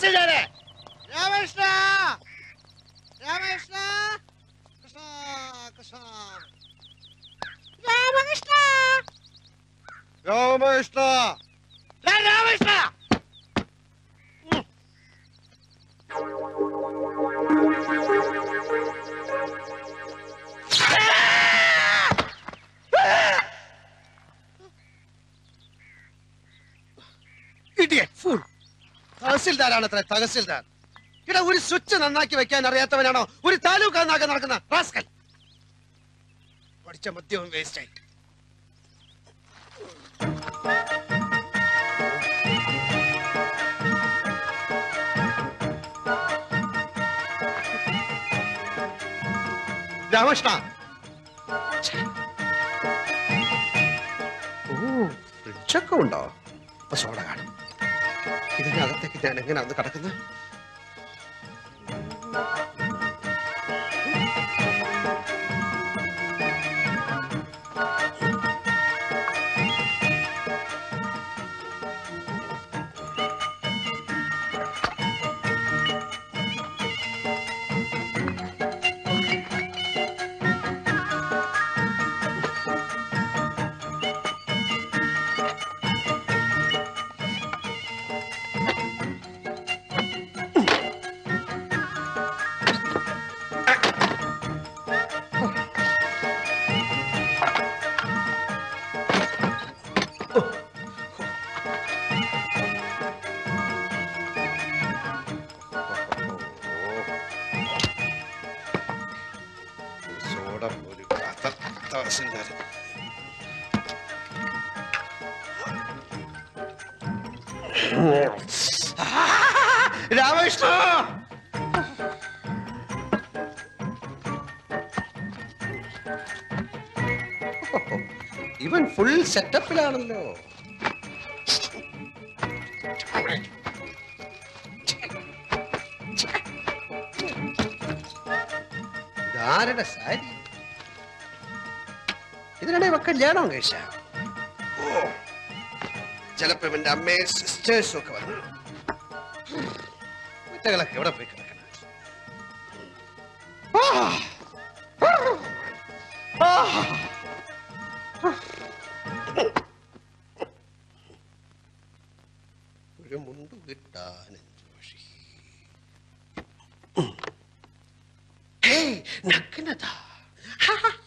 തഹസിൽദാരെ രാമകൃഷ്ണ രാമകൃഷ്ണ കൃഷ്ണ കൃഷ്ണ രാമകൃഷ്ണ രാമകൃഷ്ണ ദാ Ramakrishna idiot full തഹസിൽദാരാണ് അത്ര തഹസിൽദാർ ഇവിടെ ഒരു സ്വിച്ച് നന്നാക്കി വെക്കാൻ അറിയാത്തവനാണോ ഒരു താലൂക്ക് നന്നാക്കാൻ നടക്കുന്ന റാസ്കൽ പഠിച്ച മദ്യവും വേസ്റ്റ് ആയിട്ട് രാമകൃഷ്ണ ഛെ. ഓ ഫ്രിഡ്ജൊക്കെ ഉണ്ടോ അപ്പൊ സോഡ കാണും ഇതിനകത്തേക്ക് ഞാൻ എങ്ങനെ അത് കിടക്കുന്നത് സോഡ ഒരു കഥ തഹസിൽദാർ രാമകൃഷ്ണ ഇവൻ ഫുൾ സെറ്റപ്പിലാണല്ലോ ഇതാരുടെ സാരി ഇതിനിടെ ഇവ കല്യാണം കഴിച്ച ഓ ചിലപ്പോ ഇവന്റെ അമ്മയും സിസ്റ്റേഴ്സും ഒക്കെ വന്നു കുറ്റകളൊക്കെ എവിടെ പോയി കിടക്കണം ആ! ആ! ഒരു മുണ്ടു കിട്ടാൻ ജോഷി ഹേയ് നഗ്നത